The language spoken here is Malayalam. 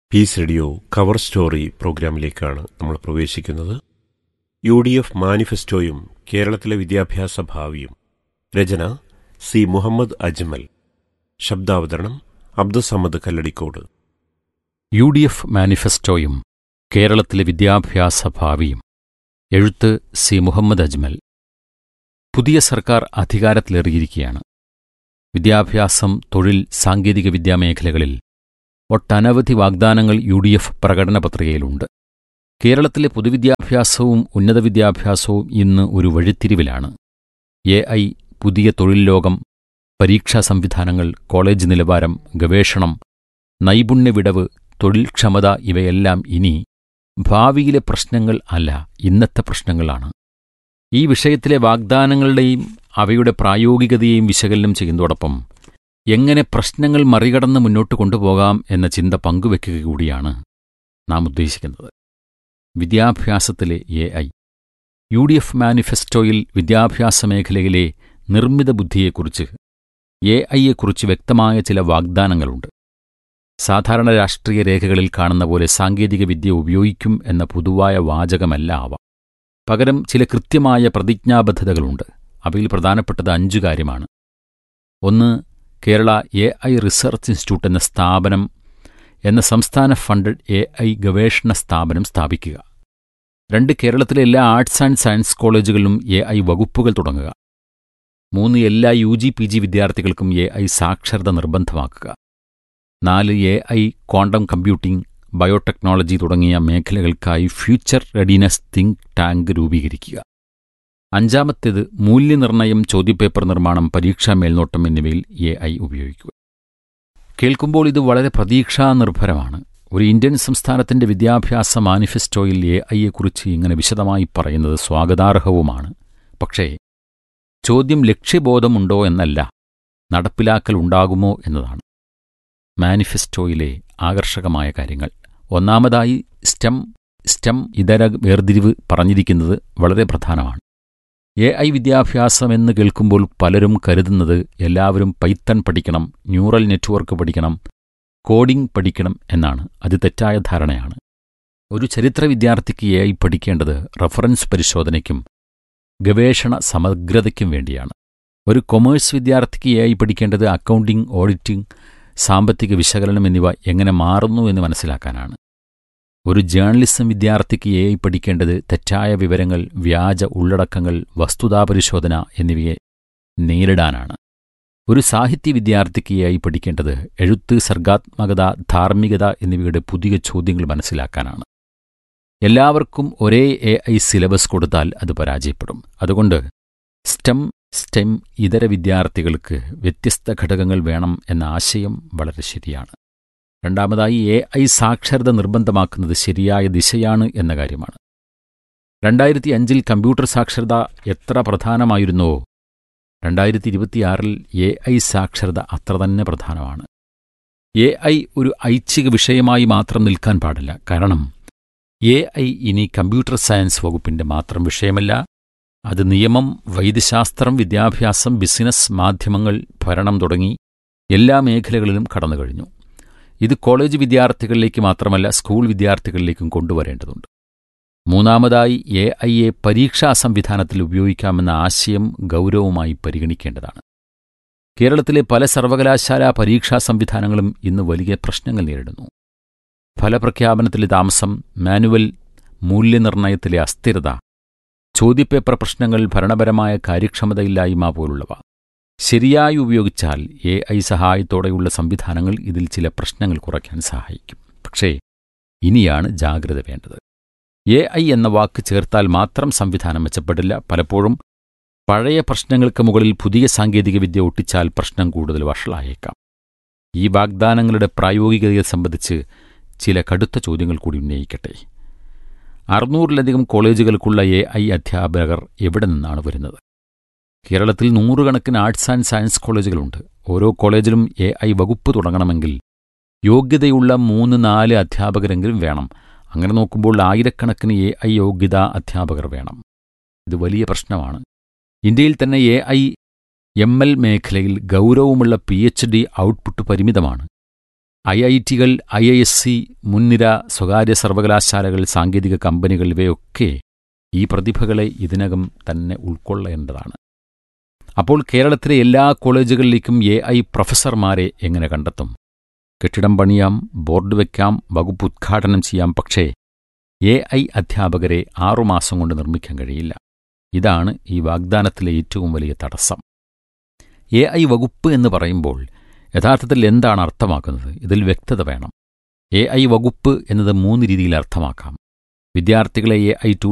പീസ് റേഡിയോ കവർ സ്റ്റോറി പ്രോഗ്രാമിലേക്കാണ് നമ്മൾ പ്രവേശിക്കുന്നത് യു ഡി എഫ് മാനിഫെസ്റ്റോയും കേരളത്തിലെ വിദ്യാഭ്യാസ ഭാവിയും രചന സി മുഹമ്മദ് അജ്മൽ ശബ്ദാവതരണം Abdussamad Kalladikode U D F മാനിഫെസ്റ്റോയും കേരളത്തിലെ വിദ്യാഭ്യാസ ഭാവിയും എഴുത്ത് സി മുഹമ്മദ് അജ്മൽ പുതിയ സർക്കാർ അധികാരത്തിലേറിയിരിക്കുകയാണ് വിദ്യാഭ്യാസം തൊഴിൽ സാങ്കേതികവിദ്യാ മേഖലകളിൽ ഒട്ടനവധി വാഗ്ദാനങ്ങൾ യു ഡി എഫ് പ്രകടന പത്രികയിലുണ്ട് കേരളത്തിലെ പൊതുവിദ്യാഭ്യാസവും ഉന്നത വിദ്യാഭ്യാസവും ഇന്ന് ഒരു വഴിത്തിരിവിലാണ് എ ഐ പുതിയ തൊഴിൽ ലോകം പരീക്ഷാ സംവിധാനങ്ങൾ കോളേജ് നിലവാരം ഗവേഷണം നൈപുണ്യവിടവ് തൊഴിൽ ക്ഷമത ഇവയെല്ലാം ഇനി ഭാവിയിലെ പ്രശ്നങ്ങൾ അല്ല ഇന്നത്തെ പ്രശ്നങ്ങളാണ് ഈ വിഷയത്തിലെ വാഗ്ദാനങ്ങളുടെയും അവയുടെ പ്രായോഗികതയെയും വിശകലനം ചെയ്യുന്നതോടൊപ്പം എങ്ങനെ പ്രശ്നങ്ങൾ മറികടന്ന് മുന്നോട്ട് കൊണ്ടുപോകാം എന്ന ചിന്ത പങ്കുവെക്കുക കൂടിയാണ് നാം ഉദ്ദേശിക്കുന്നത് വിദ്യാഭ്യാസത്തിലെ A I U D F മാനിഫെസ്റ്റോയിൽ വിദ്യാഭ്യാസ മേഖലയിലെ നിർമ്മിത ബുദ്ധിയെക്കുറിച്ച് എ ഐയെക്കുറിച്ച് വ്യക്തമായ ചില വാഗ്ദാനങ്ങളുണ്ട് സാധാരണ രാഷ്ട്രീയ രേഖകളിൽ കാണുന്ന പോലെ സാങ്കേതികവിദ്യ ഉപയോഗിക്കും എന്ന പൊതുവായ വാചകമല്ല അവ പകരം ചില കൃത്യമായ പ്രതിജ്ഞാബദ്ധതകളുണ്ട് അവയിൽ പ്രധാനപ്പെട്ടത് അഞ്ചു കാര്യമാണ് ഒന്ന് Kerala A I research institute എന്ന സ്ഥാപനം എന്ന സംസ്ഥാന ഫണ്ടഡ് എ ഐ ഗവേഷണ സ്ഥാപനം സ്ഥാപിക്കുക രണ്ട് കേരളത്തിലെ എല്ലാ ആർട്സ് ആൻഡ് സയൻസ് കോളേജുകളിലും എ ഐ വകുപ്പുകൾ തുടങ്ങുക മൂന്ന് എല്ലാ യു ജി പി ജി വിദ്യാർത്ഥികൾക്കും എ ഐ സാക്ഷരത നിർബന്ധമാക്കുക നാല് A I quantum computing biotechnology തുടങ്ങിയ മേഖലകൾക്കായി ഫ്യൂച്ചർ റെഡിനെസ് തിങ്ക് ടാങ്ക് രൂപീകരിക്കുക അഞ്ചാമത്തേത് മൂല്യനിർണ്ണയം ചോദ്യപേപ്പർ നിർമ്മാണം പരീക്ഷാ മേൽനോട്ടം എന്നിവയിൽ എ ഐ ഉപയോഗിക്കുക കേൾക്കുമ്പോൾ ഇത് വളരെ പ്രതീക്ഷാനിർഭരമാണ് ഒരു ഇന്ത്യൻ സംസ്ഥാനത്തിന്റെ വിദ്യാഭ്യാസ മാനിഫെസ്റ്റോയിൽ എ ഐയെക്കുറിച്ച് ഇങ്ങനെ വിശദമായി പറയുന്നത് സ്വാഗതാർഹവുമാണ് പക്ഷേ ചോദ്യം ലക്ഷ്യബോധമുണ്ടോ എന്നല്ല നടപ്പിലാക്കൽ ഉണ്ടാകുമോ എന്നതാണ് മാനിഫെസ്റ്റോയിലെ ആകർഷകമായ കാര്യങ്ങൾ ഒന്നാമതായി സ്റ്റെം സ്റ്റെം ഇതര വേർതിരിവ് പറഞ്ഞിരിക്കുന്നത് വളരെ പ്രധാനമാണ് എ ഐ വിദ്യാഭ്യാസമെന്ന് കേൾക്കുമ്പോൾ പലരും കരുതുന്നത് എല്ലാവരും പൈത്തൺ പഠിക്കണം ന്യൂറൽ നെറ്റ്വർക്ക് പഠിക്കണം കോഡിംഗ് പഠിക്കണം എന്നാണ് അത് തെറ്റായ ധാരണയാണ് ഒരു ചരിത്ര വിദ്യാർത്ഥിക്ക് എ ഐ പഠിക്കേണ്ടത് റഫറൻസ് പരിശോധനയ്ക്കും ഗവേഷണ സമഗ്രതയ്ക്കും വേണ്ടിയാണ് ഒരു കൊമേഴ്സ് വിദ്യാർത്ഥിക്ക് എ ഐ പഠിക്കേണ്ടത് അക്കൗണ്ടിംഗ് ഓഡിറ്റിംഗ് സാമ്പത്തിക വിശകലനം എന്നിവ എങ്ങനെ മാറുന്നു എന്ന് മനസ്സിലാക്കാനാണ് ഒരു ജേർണലിസം വിദ്യാർത്ഥിക്ക് എ ഐ പഠിക്കേണ്ടത് തെറ്റായ വിവരങ്ങൾ വ്യാജ ഉള്ളടക്കങ്ങൾ വസ്തുതാപരിശോധന എന്നിവയെ നേരിടാനാണ് ഒരു സാഹിത്യ വിദ്യാർത്ഥിക്ക് എ ഐ പഠിക്കേണ്ടത് എഴുത്ത് സർഗാത്മകത ധാർമ്മികത എന്നിവയുടെ പുതിയ ചോദ്യങ്ങൾ മനസ്സിലാക്കാനാണ് എല്ലാവർക്കും ഒരേ എ ഐ സിലബസ് കൊടുത്താൽ അത് പരാജയപ്പെടും അതുകൊണ്ട് സ്റ്റെം സ്റ്റെം ഇതര വിദ്യാർത്ഥികൾക്ക് വ്യത്യസ്ത ഘടകങ്ങൾ വേണം എന്ന ആശയം വളരെ ശരിയാണ് രണ്ടാമതായി എ ഐ സാക്ഷരത നിർബന്ധമാക്കുന്നത് ശരിയായ ദിശയാണ് എന്ന കാര്യമാണ് രണ്ടായിരത്തി അഞ്ചിൽ കമ്പ്യൂട്ടർ സാക്ഷരത എത്ര പ്രധാനമായിരുന്നുവോ രണ്ടായിരത്തി ഇരുപത്തിയാറിൽ എ ഐ സാക്ഷരത അത്ര തന്നെ പ്രധാനമാണ് എ ഐ ഒരു ഐച്ഛിക വിഷയമായി മാത്രം നിൽക്കാൻ പാടില്ല കാരണം എ ഐ ഇനി കമ്പ്യൂട്ടർ സയൻസ് വകുപ്പിന്റെ മാത്രം വിഷയമല്ല അത് നിയമം വൈദ്യശാസ്ത്രം വിദ്യാഭ്യാസം ബിസിനസ് മാധ്യമങ്ങൾ ഭരണം തുടങ്ങി എല്ലാ മേഖലകളിലും കടന്നുകഴിഞ്ഞു ഇത് കോളേജ് വിദ്യാർത്ഥികളിലേക്ക് മാത്രമല്ല സ്കൂൾ വിദ്യാർത്ഥികളിലേക്കും കൊണ്ടുവരേണ്ടതുണ്ട് മൂന്നാമതായി എ ഐയെ പരീക്ഷാ സംവിധാനത്തിൽ ഉപയോഗിക്കാമെന്ന ആശയം ഗൗരവമായി പരിഗണിക്കേണ്ടതാണ് കേരളത്തിലെ പല സർവകലാശാലാ പരീക്ഷാ സംവിധാനങ്ങളും ഇന്ന് വലിയ പ്രശ്നങ്ങൾ നേരിടുന്നു ഫലപ്രഖ്യാപനത്തിലെ താമസം മാനുവൽ മൂല്യനിർണ്ണയത്തിലെ അസ്ഥിരത ചോദ്യപേപ്പർ പ്രശ്നങ്ങൾ ഭരണപരമായ കാര്യക്ഷമതയില്ലായ്മ പോലുള്ളവ ശരിയായി ഉപയോഗിച്ചാൽ എ ഐ സഹായത്തോടെയുള്ള സംവിധാനങ്ങൾ ഇതിൽ ചില പ്രശ്നങ്ങൾ കുറയ്ക്കാൻ സഹായിക്കും പക്ഷേ ഇനിയാണ് ജാഗ്രത വേണ്ടത് എ ഐ എന്ന വാക്ക് ചേർത്താൽ മാത്രം സംവിധാനം മെച്ചപ്പെടില്ല പലപ്പോഴും പഴയ പ്രശ്നങ്ങൾക്ക് മുകളിൽ പുതിയ സാങ്കേതികവിദ്യ ഒട്ടിച്ചാൽ പ്രശ്നം കൂടുതൽ വഷളായേക്കാം ഈ വാഗ്ദാനങ്ങളുടെ പ്രായോഗികതയെ സംബന്ധിച്ച് ചില കടുത്ത ചോദ്യങ്ങൾ കൂടി ഉന്നയിക്കട്ടെ അറുന്നൂറിലധികം കോളേജുകൾക്കുള്ള എ ഐ അധ്യാപകർ എവിടെ നിന്നാണ് വരുന്നത് കേരളത്തിൽ നൂറുകണക്കിന് ആർട്സ് ആൻഡ് സയൻസ് കോളേജുകളുണ്ട് ഓരോ കോളേജിലും എ ഐ വകുപ്പ് തുടങ്ങണമെങ്കിൽ യോഗ്യതയുള്ള മൂന്ന് നാല് അധ്യാപകരെങ്കിലും വേണം അങ്ങനെ നോക്കുമ്പോൾ ആയിരക്കണക്കിന് എ ഐ യോഗ്യതാ അധ്യാപകർ വേണം ഇത് വലിയ പ്രശ്നമാണ് ഇന്ത്യയിൽ തന്നെ എ ഐ എം എൽ മേഖലയിൽ ഗൗരവമുള്ള പി എച്ച് ഡി ഔട്ട്പുട്ട് പരിമിതമാണ് ഐ ഐ ടികൾ ഐ ഐ എസ് സി മുൻനിര സ്വകാര്യ സർവകലാശാലകൾ സാങ്കേതിക കമ്പനികൾ ഇവയൊക്കെ ഈ പ്രതിഭകളെ ഇതിനകം തന്നെ ഉൾക്കൊള്ളേണ്ടതാണ് അപ്പോൾ കേരളത്തിലെ എല്ലാ കോളേജുകളിലേക്കും എ ഐ പ്രൊഫസർമാരെ എങ്ങനെ കണ്ടെത്തും കെട്ടിടം പണിയാം ബോർഡ് വയ്ക്കാം വകുപ്പ് ഉദ്ഘാടനം ചെയ്യാം പക്ഷേ എ ഐ അധ്യാപകരെ ആറുമാസം കൊണ്ട് നിർമ്മിക്കാൻ കഴിയില്ല ഇതാണ് ഈ വാഗ്ദാനത്തിലെ ഏറ്റവും വലിയ തടസ്സം എ ഐ വകുപ്പ് എന്ന് പറയുമ്പോൾ യഥാർത്ഥത്തിൽ എന്താണ് അർത്ഥമാക്കുന്നത് ഇതിൽ വ്യക്തത വേണം എ ഐ വകുപ്പ് എന്നത് മൂന്ന് രീതിയിൽ അർത്ഥമാക്കാം വിദ്യാർത്ഥികളെ എ ഐ ടൂൾ